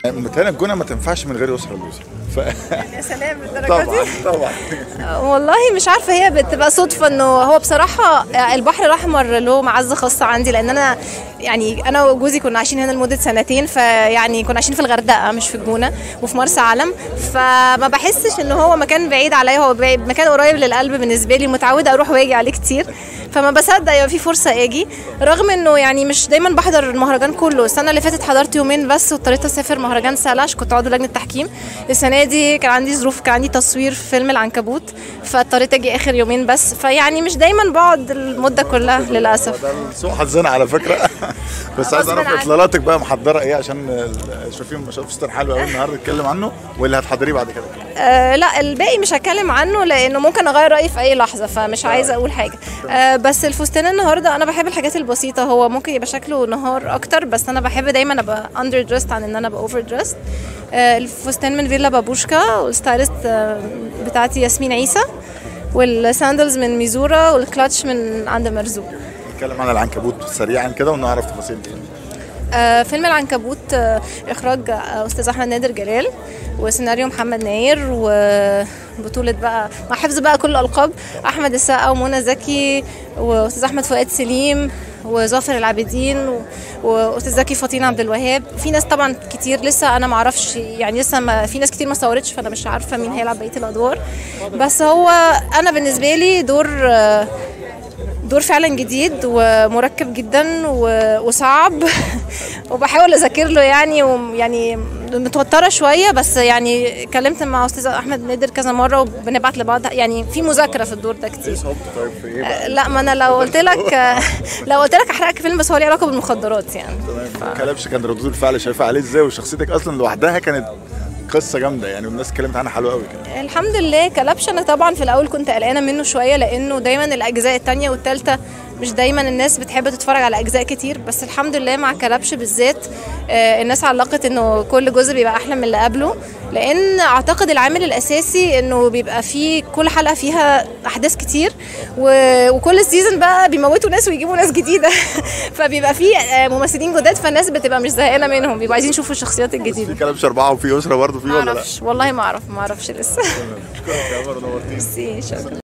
متهيألي الجونه ما تنفعش من غير يسرا اليسرى ف... يا سلام للدرجه طبعا طبعا والله مش عارفه هي بتبقى صدفه انه هو بصراحه البحر الاحمر له معزه خاصه عندي لان انا يعني انا وجوزي كنا عايشين هنا لمده سنتين فيعني كنا عايشين في الغردقه مش في الجونه وفي مرسى علم فما بحسش ان هو مكان بعيد عليا هو بعيد مكان قريب للقلب بالنسبه لي متعوده اروح واجي عليه كتير فما بصدق يبقى في فرصه اجي رغم انه يعني مش دايما بحضر المهرجان كله السنه اللي فاتت حضرت يومين بس واضطريت اسافر مهرجان سلاش كنت عضو لجنه تحكيم السنه دي كان عندي ظروف كان عندي تصوير في فيلم العنكبوت فاضطريت اجي اخر يومين بس فيعني مش دايما بقعد المده كلها للاسف ده سوء حظنا على فكره بس عايز غصب اعرف عني. اطلالاتك بقى محضره ايه عشان شايفين شايف فستان حلو قوي النهارده نتكلم عنه واللي هتحضريه بعد كده آه لا الباقي مش هتكلم عنه لانه ممكن اغير رايي في اي لحظه فمش عايزه اقول حاجه آه بس الفستان النهارده انا بحب الحاجات البسيطه هو ممكن يبقى شكله نهار اكتر بس انا بحب دايما ابقى اندر دريست عن ان انا ابقى اوفر دريست آه الفستان من فيلا بابوشكا والستايلست آه بتاعتي ياسمين عيسى والساندلز من ميزورا والكلاتش من عند مرزوق نتكلم عن العنكبوت سريعا كده ونعرف تفاصيل ايه آه، فيلم العنكبوت آه، اخراج آه، استاذ احمد نادر جلال وسيناريو محمد ناير وبطولة بقى مع حفظ بقى كل الالقاب احمد السقا ومنى زكي واستاذ احمد فؤاد سليم وظافر العابدين و- واستاذ زكي فطين عبد الوهاب في ناس طبعا كتير لسه انا ما اعرفش يعني لسه ما في ناس كتير ما صورتش فانا مش عارفه مين هيلعب بقيه الادوار بس هو انا بالنسبه لي دور آه، دور فعلا جديد ومركب جدا و- وصعب وبحاول اذاكر له يعني ويعني متوتره شويه بس يعني اتكلمت مع استاذ احمد نادر كذا مره وبنبعت لبعض يعني في مذاكره في الدور ده كتير صعوبته طيب في ايه بقى؟ لا ما انا لو قلت لك لو قلت لك احرقك فيلم بس هو ليه علاقه بالمخدرات يعني تمام كلبش كان ردود الفعل شايفها عليه ازاي وشخصيتك اصلا لوحدها كانت قصه جامده يعني والناس اتكلمت عنها حلوه قوي كده الحمد لله كلبش انا طبعا في الاول كنت قلقانه منه شويه لانه دايما الاجزاء التانية والتالتة مش دايما الناس بتحب تتفرج على اجزاء كتير بس الحمد لله مع كلبش بالذات آه، الناس علقت انه كل جزء بيبقى احلى من اللي قبله لان اعتقد العامل الاساسي انه بيبقى فيه كل حلقه فيها احداث كتير و- وكل سيزون بقى بيموتوا ناس ويجيبوا ناس جديده فبيبقى فيه آه، ممثلين جداد فالناس بتبقى مش زهقانه منهم بيبقوا عايزين يشوفوا الشخصيات في الجديده كلبش اربعه وفي اسره برضه في ما ولا لا؟ اعرفش والله ما اعرف ما اعرفش لسه شكرا يا عمر نورتينا ميرسي شكرا